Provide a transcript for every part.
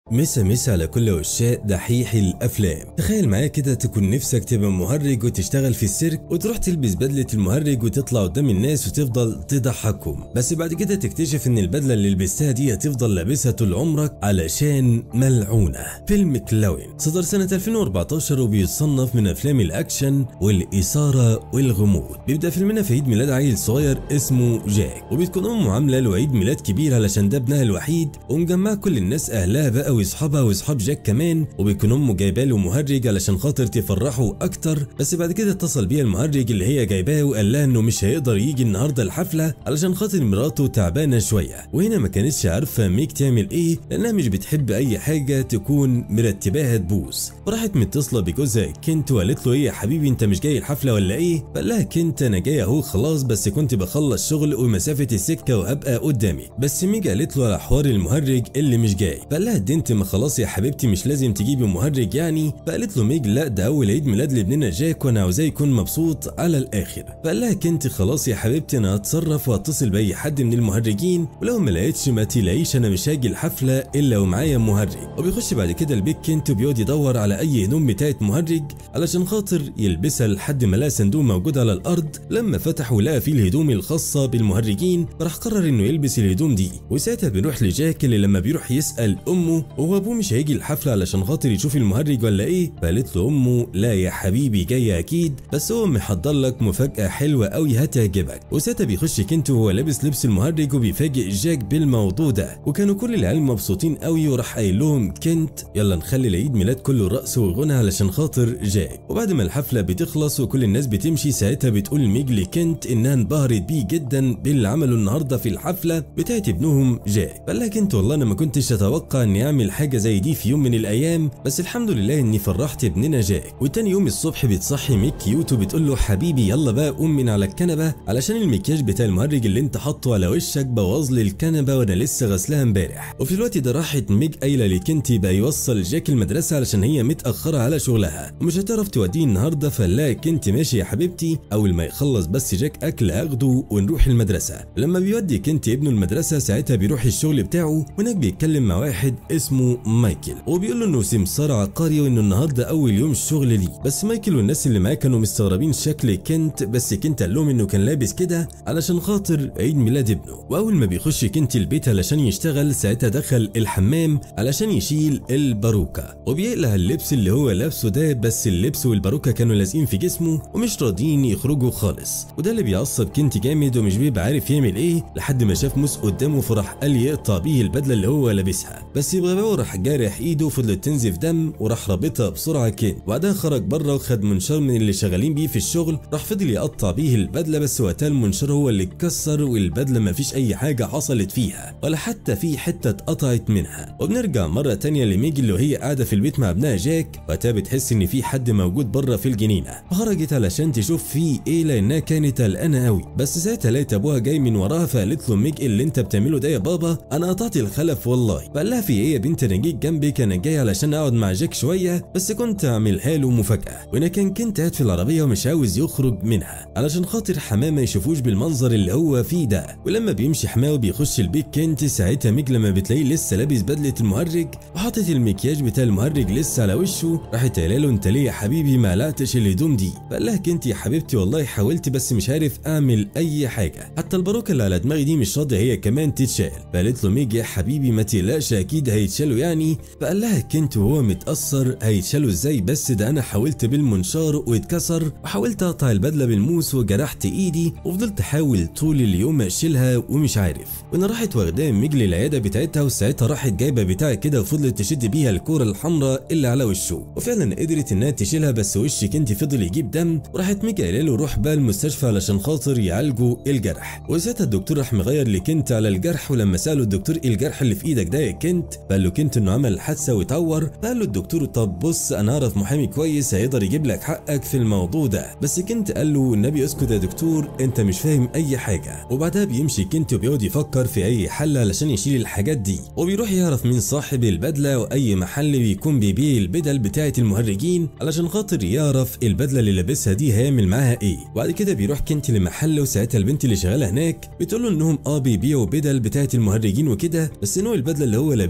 مسا مسا على كل عشاق دحيح الافلام تخيل معايا كده تكون نفسك تبقى مهرج وتشتغل في السيرك وتروح تلبس بدله المهرج وتطلع قدام الناس وتفضل تضحكهم بس بعد كده تكتشف ان البدله اللي لبستها دي هتفضل لابسها طول عمرك علشان ملعونه فيلم كلاوين صدر سنه 2014 وبيتصنف من افلام الاكشن والاثاره والغموض بيبدا فيلمنا في عيد ميلاد عيل صغير اسمه جاك وبتكون امه عامله له عيد ميلاد كبير علشان ده ابنها الوحيد ومجمعه كل الناس اهلها بقى واصحابها واصحاب جاك كمان وبيكون امه جايبه له مهرج علشان خاطر تفرحه اكتر بس بعد كده اتصل بيها المهرج اللي هي جايباه وقال لها انه مش هيقدر يجي النهارده الحفله علشان خاطر مراته تعبانه شويه وهنا ما كانتش عارفه ميك تعمل ايه لانها مش بتحب اي حاجه تكون مرتباها تبوظ وراحت متصله بجوزها كنت وقالت له ايه يا حبيبي انت مش جاي الحفله ولا ايه فقال لها كنت انا جاي اهو خلاص بس كنت بخلص شغل ومسافه السكه وهبقى قدامي بس ميج قالت له على حوار المهرج اللي مش جاي فقال لها دي انت ما خلاص يا حبيبتي مش لازم تجيبي مهرج يعني فقالت له ميج لا ده اول عيد ميلاد لابننا جاك وانا عاوزاه يكون مبسوط على الاخر فقال لها كنت خلاص يا حبيبتي انا هتصرف واتصل باي حد من المهرجين ولو ما لقيتش ما تلاقيش انا مش هاجي الحفله الا ومعايا مهرج وبيخش بعد كده البيت كنت وبيقعد يدور على اي هدوم بتاعت مهرج علشان خاطر يلبسها لحد ما لقى صندوق موجود على الارض لما فتح ولقى فيه الهدوم الخاصه بالمهرجين راح قرر انه يلبس الهدوم دي وساعتها بنروح لجاك اللي لما بيروح يسال امه هو ابوه مش هيجي الحفله علشان خاطر يشوف المهرج ولا ايه فقالت له امه لا يا حبيبي جاي اكيد بس هو محضر لك مفاجاه حلوه قوي هتعجبك وساعتها بيخش كنت وهو لابس لبس المهرج وبيفاجئ جاك بالموضوع ده وكانوا كل العيال مبسوطين قوي وراح قايل لهم كنت يلا نخلي العيد ميلاد كله رقص وغنى علشان خاطر جاك وبعد ما الحفله بتخلص وكل الناس بتمشي ساعتها بتقول ميج لكنت انها انبهرت بيه جدا باللي عمله النهارده في الحفله بتاعت ابنهم جاك قال لها كنت والله انا ما كنتش اتوقع اني اعمل حاجه زي دي في يوم من الايام بس الحمد لله اني فرحت ابننا جاك وتاني يوم الصبح بتصحي ميك كيوت وبتقول له حبيبي يلا بقى قوم من على الكنبه علشان المكياج بتاع المهرج اللي انت حاطه على وشك بوظ لي الكنبه وانا لسه غسلها امبارح وفي الوقت ده راحت ميج قايله لكنتي بقى يوصل جاك المدرسه علشان هي متاخره على شغلها ومش هتعرف توديه النهارده فلا كنت ماشي يا حبيبتي اول ما يخلص بس جاك اكل اخده ونروح المدرسه لما بيودي كنت ابنه المدرسه ساعتها بيروح الشغل بتاعه هناك بيتكلم مع واحد اسمه مايكل وبيقول له انه سمسار عقاري وانه النهارده اول يوم الشغل ليه بس مايكل والناس اللي معاه كانوا مستغربين شكل كنت بس كنت قال لهم انه كان لابس كده علشان خاطر عيد ميلاد ابنه واول ما بيخش كنت البيت علشان يشتغل ساعتها دخل الحمام علشان يشيل الباروكه وبيقلع اللبس اللي هو لابسه ده بس اللبس والباروكه كانوا لازقين في جسمه ومش راضيين يخرجوا خالص وده اللي بيعصب كنت جامد ومش بيبقى عارف يعمل ايه لحد ما شاف موس قدامه فراح قال يقطع بيه البدله اللي هو لابسها بس بغباوه راح جارح ايده وفضلت تنزف دم وراح رابطها بسرعه كده وبعدها خرج بره وخد منشار من اللي شغالين بيه في الشغل راح فضل يقطع بيه البدله بس وقتها المنشار هو اللي اتكسر والبدله ما فيش اي حاجه حصلت فيها ولا حتى في حته اتقطعت منها وبنرجع مره تانية لميجي اللي وهي قاعده في البيت مع ابنها جاك وقتها بتحس ان في حد موجود بره في الجنينه فخرجت علشان تشوف في ايه لانها كانت قلقانه قوي بس ساعتها لقيت ابوها جاي من وراها فقالت له ميج إيه اللي انت بتعمله ده يا بابا انا قطعت الخلف والله فقال لها في ايه يا بنت انا جيت جنبك انا جاي علشان اقعد مع جاك شويه بس كنت اعملها له مفاجاه وانا كان كنت قاعد في العربيه ومش عاوز يخرج منها علشان خاطر حماه ما يشوفوش بالمنظر اللي هو فيه ده ولما بيمشي حماه وبيخش البيت كنت ساعتها ميج لما بتلاقيه لسه لابس بدله المهرج وحاطط المكياج بتاع المهرج لسه على وشه راحت قايله له انت ليه يا حبيبي ما قلعتش الهدوم دي فقال لها كنت يا حبيبتي والله حاولت بس مش عارف اعمل اي حاجه حتى الباروكه اللي على دماغي دي مش راضيه هي كمان تتشال فقالت له ميج يا حبيبي ما تقلقش اكيد هيتشالوا يعني فقال لها كنت وهو متاثر هيتشالوا ازاي بس ده انا حاولت بالمنشار واتكسر وحاولت اقطع البدله بالموس وجرحت ايدي وفضلت احاول طول اليوم اشيلها ومش عارف وانا راحت واخداه ميج للعياده بتاعتها وساعتها راحت جايبه بتاع كده وفضلت تشد بيها الكوره الحمراء اللي على وشه وفعلا قدرت انها تشيلها بس وش كنت فضل يجيب دم وراحت ميج قايله له روح بقى المستشفى علشان خاطر يعالجوا الجرح وساعتها الدكتور راح مغير لكنت على الجرح ولما ساله الدكتور ايه الجرح اللي في ايدك ده يا كنت فقال له كنت انه عمل حادثه واتعور فقال له الدكتور طب بص انا اعرف محامي كويس هيقدر يجيب لك حقك في الموضوع ده بس كنت قال له النبي اسكت يا دكتور انت مش فاهم اي حاجه وبعدها بيمشي كنت وبيقعد يفكر في اي حل علشان يشيل الحاجات دي وبيروح يعرف مين صاحب البدله واي محل بيكون بيبيع البدل بتاعه المهرجين علشان خاطر يعرف البدله اللي لابسها دي هيعمل معاها ايه وبعد كده بيروح كنت لمحل وساعتها البنت اللي شغاله هناك بتقول له انهم اه بيبيعوا بدل بتاعه المهرجين وكده بس نوع البدله اللي هو لابسها دي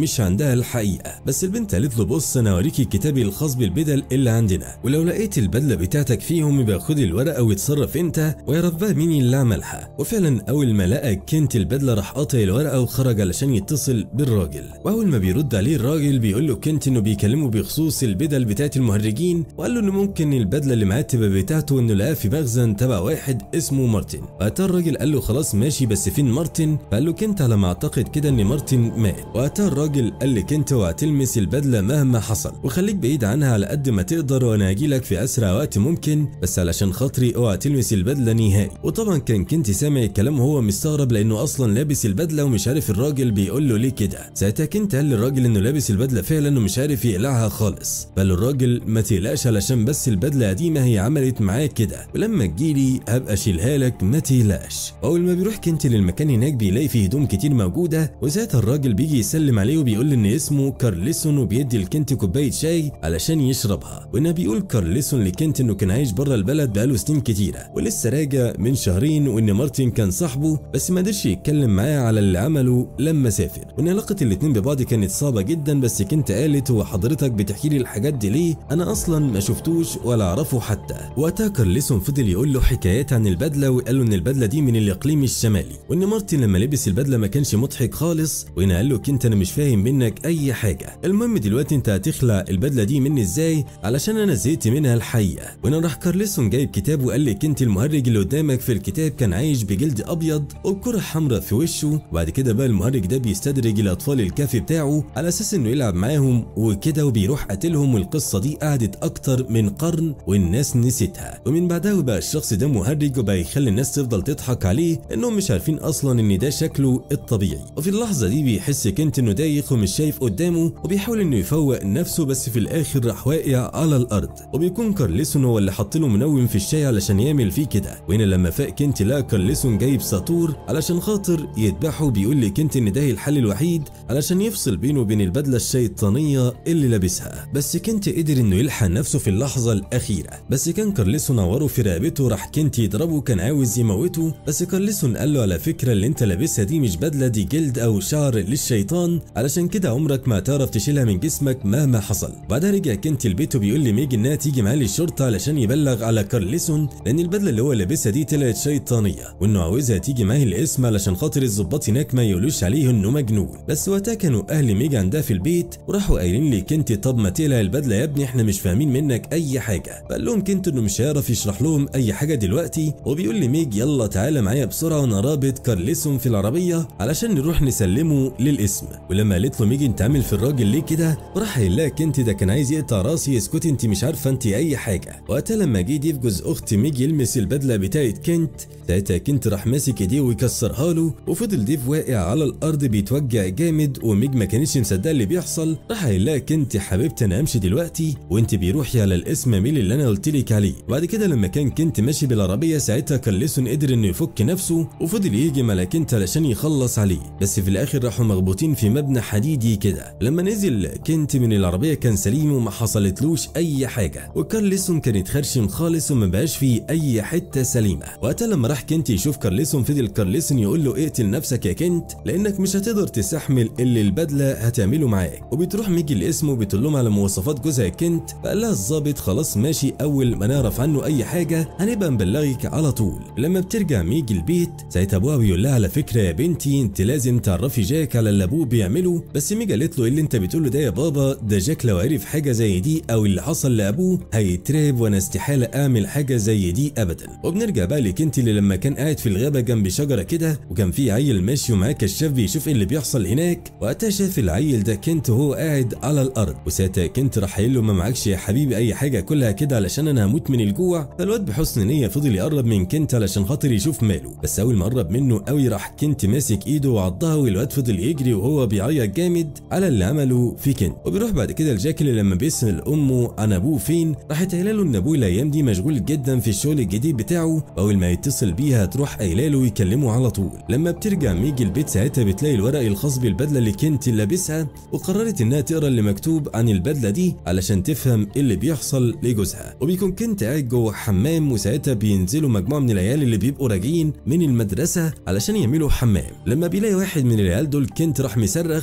مش عندها الحقيقه بس البنت قالت له بص انا اوريكي كتابي الخاص بالبدل اللي عندنا ولو لقيت البدله بتاعتك فيهم يبقى خد الورقه وتصرف انت ويعرف بقى مين اللي عملها وفعلا اول ما لقى كنت البدله راح قاطع الورقه وخرج علشان يتصل بالراجل واول ما بيرد عليه الراجل بيقول له كنت انه بيكلمه بخصوص البدل بتاعت المهرجين وقال له انه ممكن البدله اللي معاه تبقى بتاعته انه لقاها في مخزن تبع واحد اسمه مارتن وقتها الراجل قال له خلاص ماشي بس فين مارتن فقال له كنت على ما اعتقد كده ان مارتن مات وقتها الراجل قال لي كنت اوعى تلمس البدله مهما حصل وخليك بعيد عنها على قد ما تقدر وانا هاجي لك في اسرع وقت ممكن بس علشان خاطري اوعى تلمس البدله نهائي وطبعا كان كنت سامع الكلام وهو مستغرب لانه اصلا لابس البدله ومش عارف الراجل بيقول له ليه كده ساعتها كنت قال للراجل انه لابس البدله فعلا ومش عارف يقلعها خالص فقال الراجل ما تقلقش علشان بس البدله قديمه هي عملت معاك كده ولما تجيلي هبقى اشيلها لك ما تقلقش اول ما بيروح كنت للمكان هناك بيلاقي فيه هدوم كتير موجوده وساعتها الراجل بيجي يسلم عليه وبيقول ان اسمه كارليسون وبيدي لكنت كوبايه شاي علشان يشربها وانه بيقول كارليسون لكنت انه كان عايش بره البلد بقاله سنين كتيره ولسه راجع من شهرين وان مارتن كان صاحبه بس ما قدرش يتكلم معاه على اللي عمله لما سافر وان علاقه الاتنين ببعض كانت صعبه جدا بس كنت قالت هو حضرتك بتحكي لي الحاجات دي ليه انا اصلا ما شفتوش ولا اعرفه حتى وقتها كارليسون فضل يقول له حكايات عن البدله وقال له ان البدله دي من الاقليم الشمالي وان مارتن لما لبس البدله ما كانش مضحك خالص وان قال له كنت انا مش فاهم منك اي حاجه المهم دلوقتي انت هتخلع البدله دي مني ازاي علشان انا زهقت منها الحقيقه وانا راح كارليسون جايب كتاب وقال لي كنت المهرج اللي قدامك في الكتاب كان عايش بجلد ابيض وبكره حمراء في وشه وبعد كده بقى المهرج ده بيستدرج الاطفال الكافي بتاعه على اساس انه يلعب معاهم وكده وبيروح قاتلهم والقصه دي قعدت اكتر من قرن والناس نسيتها ومن بعدها بقى الشخص ده مهرج وبقى يخلي الناس تفضل تضحك عليه انهم مش عارفين اصلا ان ده شكله الطبيعي وفي اللحظه دي بيحس كنت انه دايخ ومش شايف قدامه وبيحاول انه يفوق نفسه بس في الاخر راح واقع على الارض وبيكون كارليسون هو اللي حط له منوم في الشاي علشان يعمل فيه كده وهنا لما فاق كنت لقى كارليسون جايب ساطور علشان خاطر يذبحه بيقول لي كنت ان ده الحل الوحيد علشان يفصل بينه وبين البدله الشيطانيه اللي لابسها بس كنت قدر انه يلحق نفسه في اللحظه الاخيره بس كان كارليسون نوره في رقبته راح كنت يضربه كان عاوز يموته بس كارليسون قال له على فكره اللي انت لابسها دي مش بدله دي جلد او شعر للشيطان علشان كده عمرك ما هتعرف تشيلها من جسمك مهما حصل بعدها رجع كنت البيت وبيقول لي ميجي انها تيجي معاه للشرطه علشان يبلغ على كارليسون لان البدله اللي هو لابسها دي طلعت شيطانيه وانه عاوزها تيجي معاه الاسم علشان خاطر الظباط هناك ما يقولوش عليه انه مجنون بس وقتها كانوا اهل ميجي عندها في البيت وراحوا قايلين لي كنت طب ما تقلع البدله يا ابني احنا مش فاهمين منك اي حاجه فقال لهم كنت انه مش هيعرف يشرح لهم اي حاجه دلوقتي وبيقول لي ميج يلا تعالى معايا بسرعه وانا رابط كارليسون في العربيه علشان نروح نسلمه للاسم ولما قالت له ميجي انت عامل في الراجل ليه كده وراح قايل لها كنت ده كان عايز يقطع راسي اسكتي انت مش عارفه انت اي حاجه وقتها لما جه ديف جوز اخت ميجي يلمس البدله بتاعت كنت ساعتها كنت راح ماسك ايديه ويكسرها له وفضل ديف واقع على الارض بيتوجع جامد وميج ما كانتش مصدقه اللي بيحصل راح قايل لها كنت حبيبتي انا امشي دلوقتي وانت بيروحي على الاسم ميل اللي انا قلت لك عليه وبعد كده لما كان كنت ماشي بالعربيه ساعتها كارليسون قدر انه يفك نفسه وفضل يهجم على كنت علشان يخلص عليه بس في الاخر راحوا مخبوطين في مبنى حديدي كده لما نزل كنت من العربيه كان سليم وما حصلتلوش اي حاجه وكارليسون كان اتخرشم خالص وما بقاش فيه اي حته سليمه وقتها لما راح كنت يشوف كارليسون فضل كارليسون يقول له اقتل نفسك يا كنت لانك مش هتقدر تستحمل اللي البدله هتعمله معاك وبتروح ميجي الاسم وبتقول لهم على مواصفات جوزها كنت فقال لها الظابط خلاص ماشي اول ما نعرف عنه اي حاجه هنبقى نبلغك على طول لما بترجع ميجي البيت ساعتها ابوها بيقول لها على فكره يا بنتي انت لازم تعرفي جاك على اللي ابوه بيعمله بس ميجي قالت له ايه اللي انت بتقوله ده يا بابا ده جاك لو عرف حاجه زي دي او اللي حصل لابوه هيترعب وانا استحاله اعمل حاجه زي دي ابدا وبنرجع بقى لكنت اللي لما كان قاعد في الغابه جنب شجره كده وكان في عيل ماشي ومعاه كشاف بيشوف ايه اللي بيحصل هناك وقتها شاف العيل ده كنت وهو قاعد على الارض وساعتها كنت راح قايل له ما معكش يا حبيبي اي حاجه كلها كده علشان انا هموت من الجوع فالواد بحسن نيه فضل يقرب من كنت علشان خاطر يشوف ماله بس اول ما قرب منه قوي راح كنت ماسك ايده وعضها والواد فضل يجري وهو بيعيط جامد على اللي عمله في كنت وبيروح بعد كده لجاك اللي لما بيسال امه عن ابوه فين راحت قايله له ان ابوه الايام دي مشغول جدا في الشغل الجديد بتاعه واول ما يتصل بيها تروح قايله له يكلمه على طول لما بترجع ميجي البيت ساعتها بتلاقي الورق الخاص بالبدله اللي كنت لابسها وقررت انها تقرا اللي مكتوب عن البدله دي علشان تفهم ايه اللي بيحصل لجوزها وبيكون كنت قاعد جوه حمام وساعتها بينزلوا مجموعه من العيال اللي بيبقوا راجعين من المدرسه علشان يعملوا حمام لما بيلاقي واحد من العيال دول كنت راح مصرخ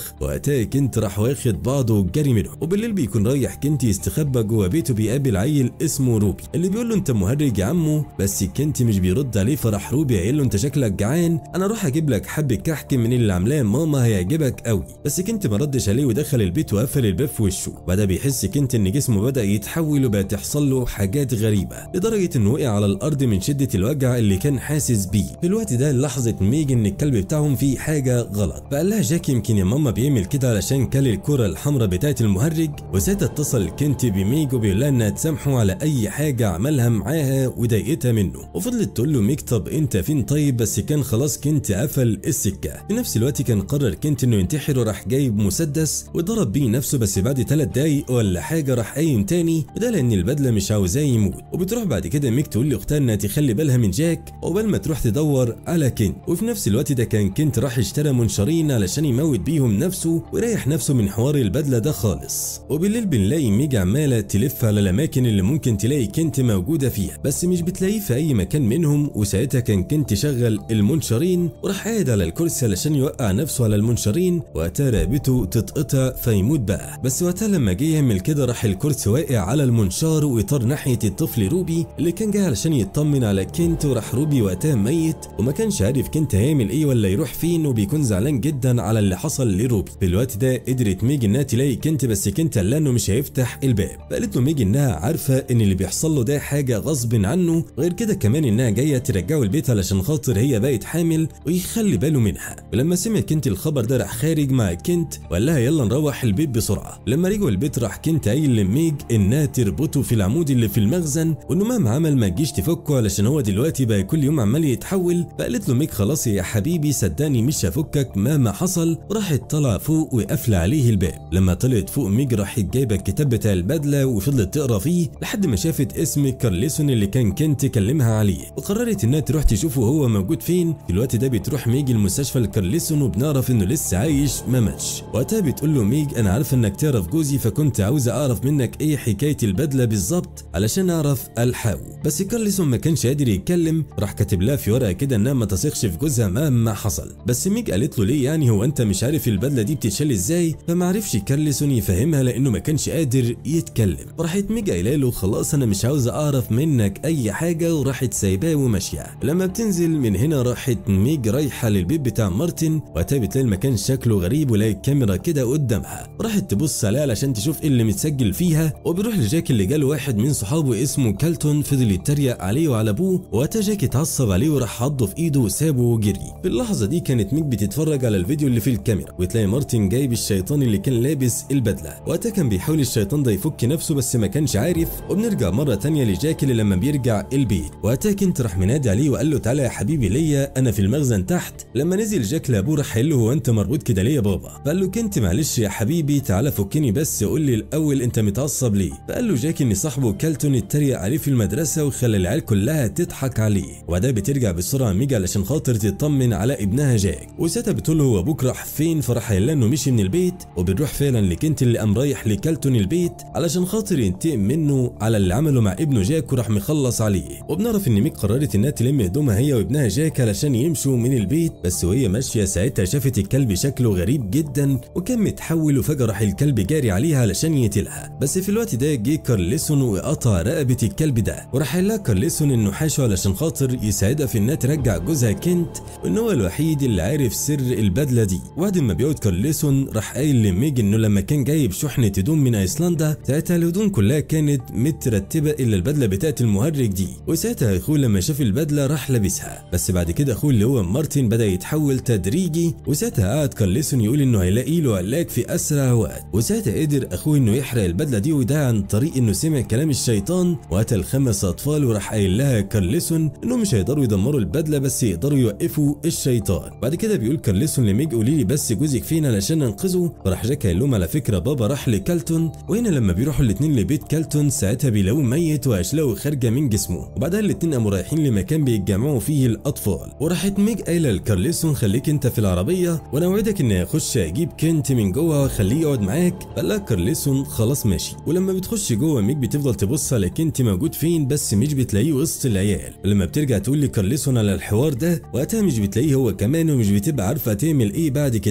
الصريخ وقتها كنت راح واخد بعضه وجري منه وبالليل بيكون رايح كنت يستخبى جوه بيته بيقابل عيل اسمه روبي اللي بيقول له انت مهرج يا عمو بس كنت مش بيرد عليه فراح روبي قايل له انت شكلك جعان انا اروح اجيب لك حبه كحك من اللي عاملاه ماما هيعجبك قوي بس كنت ما ردش عليه ودخل البيت وقفل الباب في وشه بعدها بيحس كنت ان جسمه بدا يتحول وبقى تحصل له حاجات غريبه لدرجه انه وقع على الارض من شده الوجع اللي كان حاسس بيه في الوقت ده لاحظت ميج ان الكلب بتاعهم فيه حاجه غلط فقال لها جاك يمكن يا ماما بيعمل كده علشان كل الكره الحمراء بتاعت المهرج وساعتها اتصل كنت بميج وبيقول لها انها تسامحه على اي حاجه عملها معاها وضايقتها منه وفضلت تقول له ميج طب انت فين طيب بس كان خلاص كنت قفل السكه في نفس الوقت كان قرر كنت انه ينتحر وراح جايب مسدس وضرب بيه نفسه بس بعد ثلاث دقايق ولا حاجه راح قايم تاني وده لان البدله مش عاوزاه يموت وبتروح بعد كده ميك تقول لاختها انها تخلي بالها من جاك عقبال ما تروح تدور على كنت وفي نفس الوقت ده كان كنت راح اشترى منشارين علشان يموت بيهم نفسه ويريح نفسه من حوار البدله ده خالص وبالليل بنلاقي ميج عماله تلف على الاماكن اللي ممكن تلاقي كنت موجوده فيها بس مش بتلاقيه في اي مكان منهم وساعتها كان كنت شغل المنشارين وراح قاعد على الكرسي علشان يوقع نفسه على المنشارين وقتها رقبته تتقطع فيموت بقى بس وقتها لما جه يعمل كده راح الكرسي واقع على المنشار وطار ناحيه الطفل روبي اللي كان جاي علشان يطمن على كنت وراح روبي وقتها ميت وما كانش عارف كنت هيعمل ايه ولا يروح فين وبيكون زعلان جدا على اللي حصل لروبي في الوقت ده قدرت ميج انها تلاقي كنت بس كنت قال انه مش هيفتح الباب فقالت له ميج انها عارفه ان اللي بيحصل له ده حاجه غصب عنه غير كده كمان انها جايه ترجعه البيت علشان خاطر هي بقت حامل ويخلي باله منها ولما سمع كنت الخبر ده راح خارج مع كنت وقال لها يلا نروح البيت بسرعه لما رجعوا البيت راح كنت قايل لميج انها تربطه في العمود اللي في المخزن وانه مهما عمل ما تجيش تفكه علشان هو دلوقتي بقى كل يوم عمال يتحول فقالت له ميج خلاص يا حبيبي صدقني مش هفكك مهما حصل وراحت طالعه فوق وقافله عليه الباب لما طلعت فوق ميج راحت جايبه الكتاب بتاع البدله وفضلت تقرا فيه لحد ما شافت اسم كارليسون اللي كان كنت كلمها عليه وقررت انها تروح تشوفه هو موجود فين في الوقت ده بتروح ميج المستشفى لكارليسون وبنعرف انه لسه عايش ما ماتش وقتها بتقول له ميج انا عارفه انك تعرف جوزي فكنت عاوزه اعرف منك ايه حكايه البدله بالظبط علشان اعرف الحقه بس كارليسون ما كانش قادر يتكلم راح كاتب لها في ورقه كده انها ما تثقش في جوزها مهما حصل بس ميج قالت له ليه يعني هو انت مش عارف البدله دي بتتشال ازاي فما عرفش كارليسون يفهمها لانه ما كانش قادر يتكلم راحت ميج قايله له خلاص انا مش عاوزه اعرف منك اي حاجه وراحت سايباه وماشيه لما بتنزل من هنا راحت ميج رايحه للبيت بتاع مارتن وقتها بتلاقي المكان شكله غريب ولاقي الكاميرا كده قدامها راحت تبص عليها علشان تشوف ايه اللي متسجل فيها وبيروح لجاك اللي جاله واحد من صحابه اسمه كالتون فضل يتريق عليه وعلى ابوه وقتها جاك اتعصب عليه وراح عضه في ايده وسابه وجري في اللحظه دي كانت ميج بتتفرج على الفيديو اللي في الكاميرا وتلاقي مارتن جايب الشيطان اللي كان لابس البدله وقتها كان بيحاول الشيطان ده يفك نفسه بس ما كانش عارف وبنرجع مره تانية لجاك اللي لما بيرجع البيت وقتها كنت راح منادي عليه وقال له تعالى يا حبيبي ليا انا في المخزن تحت لما نزل جاك لابوه راح قال له هو انت مربوط كده ليه يا بابا فقال له كنت معلش يا حبيبي تعالى فكني بس قول لي الاول انت متعصب ليه فقال له جاك ان صاحبه كالتون اتريق عليه في المدرسه وخلى العيال كلها تضحك عليه وبعدها بترجع بسرعه ميجا علشان خاطر تطمن على ابنها جاك وساعتها بتقول له هو ابوك راح فين فراح قايل انه مشي من البيت وبنروح فعلا لكنت اللي قام رايح لكالتون البيت علشان خاطر ينتقم منه على اللي عمله مع ابنه جاك وراح مخلص عليه وبنعرف ان ميك قررت انها تلم هدومها هي وابنها جاك علشان يمشوا من البيت بس وهي ماشيه ساعتها شافت الكلب شكله غريب جدا وكان متحول وفجاه راح الكلب جاري عليها علشان يقتلها بس في الوقت ده جه كارليسون وقطع رقبه الكلب ده وراح قال لها كارليسون انه حاشه علشان خاطر يساعدها في انها ترجع جوزها كنت وان هو الوحيد اللي عارف سر البدله دي وبعد ما بيقعد كارليسون راح قايل لميج انه لما كان جايب شحنه هدوم من ايسلندا ساعتها الهدوم كلها كانت مترتبه الا البدله بتاعت المهرج دي وساعتها اخوه لما شاف البدله راح لابسها بس بعد كده اخوه اللي هو مارتن بدا يتحول تدريجي وساعتها قعد كارليسون يقول انه هيلاقي له علاج في اسرع وقت وساعتها قدر اخوه انه يحرق البدله دي وده عن طريق انه سمع كلام الشيطان وقتل خمس اطفال وراح قايل لها كارليسون انهم مش هيقدروا يدمروا البدله بس يقدروا يوقفوا الشيطان بعد كده بيقول كارليسون لميج قولي لي بس جوزك فين علشان انقذه فراح جاك قال لهم على فكره بابا راح لكالتون وهنا لما بيروحوا الاثنين لبيت كالتون ساعتها بيلاقوه ميت واشلاءه خارجه من جسمه وبعدها الاثنين قاموا رايحين لمكان بيتجمعوا فيه الاطفال وراحت ميج قايله لكارليسون خليك انت في العربيه وانا اوعدك اني اخش اجيب كنت من جوه واخليه يقعد معاك قال لها كارليسون خلاص ماشي ولما بتخش جوه ميج بتفضل تبص على كنت موجود فين بس مش بتلاقيه وسط العيال ولما بترجع تقول لكارليسون على الحوار ده وقتها مش بتلاقيه هو كمان ومش بتبقى عارفه تعمل ايه بعد كده وفي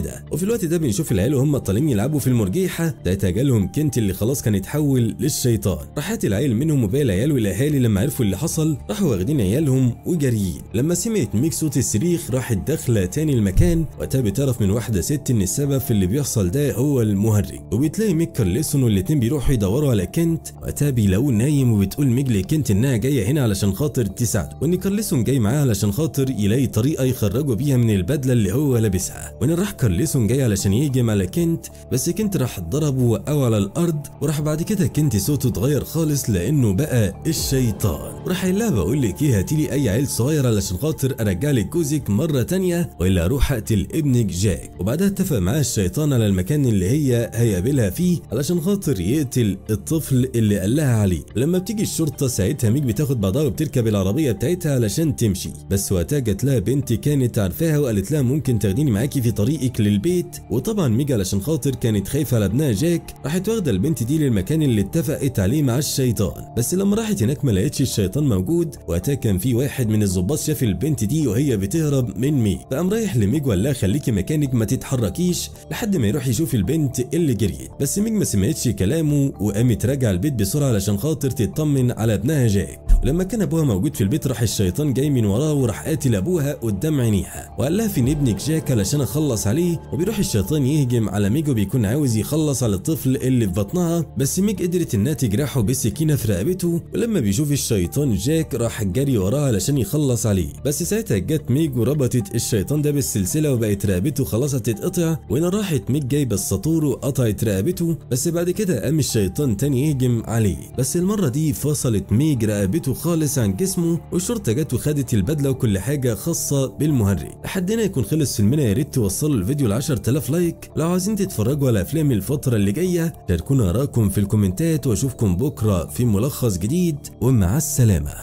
الوقت ده بنشوف العيال وهم طالعين يلعبوا في المرجيحه ساعتها جالهم كنت اللي خلاص كان اتحول للشيطان راحت العيل منهم وباقي العيال والاهالي لما عرفوا اللي حصل راحوا واخدين عيالهم وجاريين لما سمعت ميك صوت الصريخ راحت داخله تاني المكان وقتها بتعرف من واحده ست ان السبب في اللي بيحصل ده هو المهرج وبتلاقي ميك كارليسون والاتنين بيروحوا يدوروا على كنت وقتها بيلاقوه نايم وبتقول ميج لكنت انها جايه هنا علشان خاطر تساعده وان كارليسون جاي معاه علشان خاطر يلاقي طريقه يخرجوا بيها من البدله اللي هو لابسها وان راح كارليسون جاي علشان يهجم على كنت بس كنت راح ضربه ووقعه على الارض وراح بعد كده كنت صوته اتغير خالص لانه بقى الشيطان وراح قايل لها بقول لك ايه هاتيلي اي عيل صغير علشان خاطر ارجع لك جوزك مره تانية والا اروح اقتل ابنك جاك وبعدها اتفق معاه الشيطان على المكان اللي هي هيقابلها فيه علشان خاطر يقتل الطفل اللي قال لها عليه لما بتيجي الشرطه ساعتها ميج بتاخد بعضها وبتركب العربيه بتاعتها علشان تمشي بس وقتها جت لها بنت كانت عارفاها وقالت لها ممكن تاخديني معاكي في طريقك للبيت وطبعا ميج علشان خاطر كانت خايفه على ابنها جاك راحت واخده البنت دي للمكان اللي اتفقت عليه مع الشيطان بس لما راحت هناك ما لقتش الشيطان موجود وقتها كان في واحد من الظباط شاف البنت دي وهي بتهرب من ميج فقام رايح لميج وقال لها خليكي مكانك ما تتحركيش لحد ما يروح يشوف البنت اللي جريت بس ميج ما سمعتش كلامه وقامت راجعه البيت بسرعه علشان خاطر تطمن على ابنها جاك ولما كان ابوها موجود في البيت راح الشيطان جاي من وراه وراح قاتل ابوها قدام عينيها وقال لها فين ابنك جاك علشان اخلص عليه وبيروح الشيطان يهجم على ميج وبيكون عاوز يخلص على الطفل اللي في بطنها بس ميج قدرت انها تجرحه بسكينه في رقبته ولما بيشوف الشيطان جاك راح جري وراه علشان يخلص عليه بس ساعتها جت ميج وربطت الشيطان ده بالسلسله وبقت رقبته خلاص هتتقطع وهنا راحت ميج جايبه الساطور وقطعت رقبته بس بعد كده قام الشيطان تاني يهجم عليه بس المره دي فصلت ميج رقبته خالص عن جسمه والشرطه جت وخدت البدله وكل حاجه خاصه بالمهرج لحد هنا يكون خلص فيلمنا يا ريت توصلوا الفيديو ل 10000 لايك لو عايزين تتفرجوا على افلام الفتره اللي جايه شاركونا اراءكم في الكومنتات واشوفكم بكره في ملخص جديد ومع السلامه